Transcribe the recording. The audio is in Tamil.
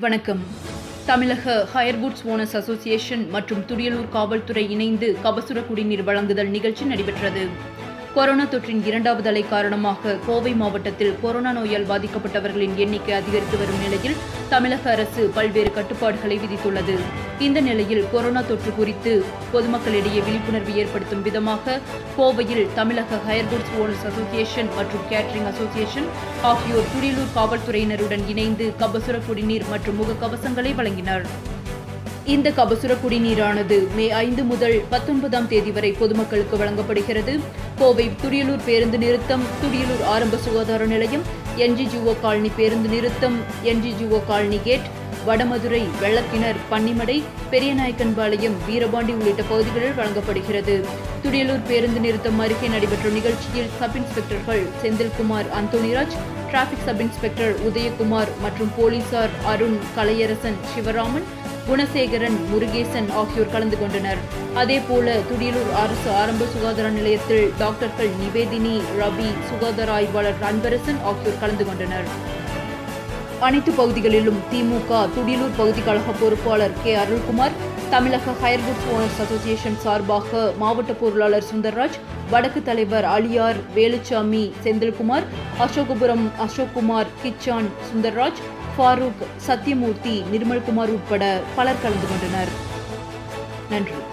வணக்கம் தமிழக ஹயர் குட்ஸ் ஓனர்ஸ் அசோசியேஷன் மற்றும் துடியலூர் காவல்துறை இணைந்து கபசுர குடிநீர் வழங்குதல் நிகழ்ச்சி நடைபெற்றது கொரோனா தொற்றின் இரண்டாவது அலை காரணமாக கோவை மாவட்டத்தில் கொரோனா நோயால் பாதிக்கப்பட்டவர்களின் எண்ணிக்கை அதிகரித்து வரும் நிலையில் தமிழக அரசு பல்வேறு கட்டுப்பாடுகளை விதித்துள்ளது இந்த நிலையில் கொரோனா தொற்று குறித்து பொதுமக்களிடையே விழிப்புணர்வு ஏற்படுத்தும் விதமாக கோவையில் தமிழக ஹயர் குட்ஸ் ஓனர்ஸ் அசோசியேஷன் மற்றும் கேட்டரிங் அசோசியேஷன் ஆகியோர் துடியலூர் காவல்துறையினருடன் இணைந்து கபசுர குடிநீர் மற்றும் முகக்கவசங்களை வழங்கினர் இந்த கபசுர குடிநீரானது மே ஐந்து முதல் பத்தொன்பதாம் தேதி வரை பொதுமக்களுக்கு வழங்கப்படுகிறது கோவை துடியலூர் பேருந்து நிறுத்தம் துடியலூர் ஆரம்ப சுகாதார நிலையம் என்ஜிஜிஓ காலனி பேருந்து நிறுத்தம் NGGO colony gate Vadamadurai Vellakinar Pannimadai Periyanaickenpalayam Veerapandi உள்ளிட்ட பகுதிகளில் வழங்கப்படுகிறது துடியலூர் பேருந்து நிறுத்தம் அருகே நடைபெற்ற நிகழ்ச்சியில் சப் இன்ஸ்பெக்டர்கள் Senthilkumar Anthonyraj traffic sub inspector Udayakumar மற்றும் போலீசார் அருண் கலையரசன் சிவராமன் குணசேகரன் முருகேசன் ஆகியோர் கலந்து கொண்டனர் அதேபோல துடியலூர் அரசு ஆரம்ப சுகாதார நிலையத்தில் டாக்டர்கள் நிவேதினி ரவி சுகாதார ஆய்வாளர் அன்பரசன் ஆகியோர் கலந்து கொண்டனர் அனைத்து பகுதிகளிலும் திமுக துடியலூர் பகுதி கழக பொறுப்பாளர் கே அருள்குமார் தமிழக ஹயர் குட்ஸ் ஓனர்ஸ் அசோசியேஷன் சார்பாக மாவட்ட பொருளாளர் சுந்தர்ராஜ் வடக்கு தலைவர் அலியார் வேலுச்சாமி செந்தில்குமார் அசோகபுரம் அசோக்குமார் கிச்சான் சுந்தர்ராஜ் ஃபாரூக் சத்யமூர்த்தி நிர்மல்குமார் உட்பட பலர் கலந்து கொண்டனர் நன்றி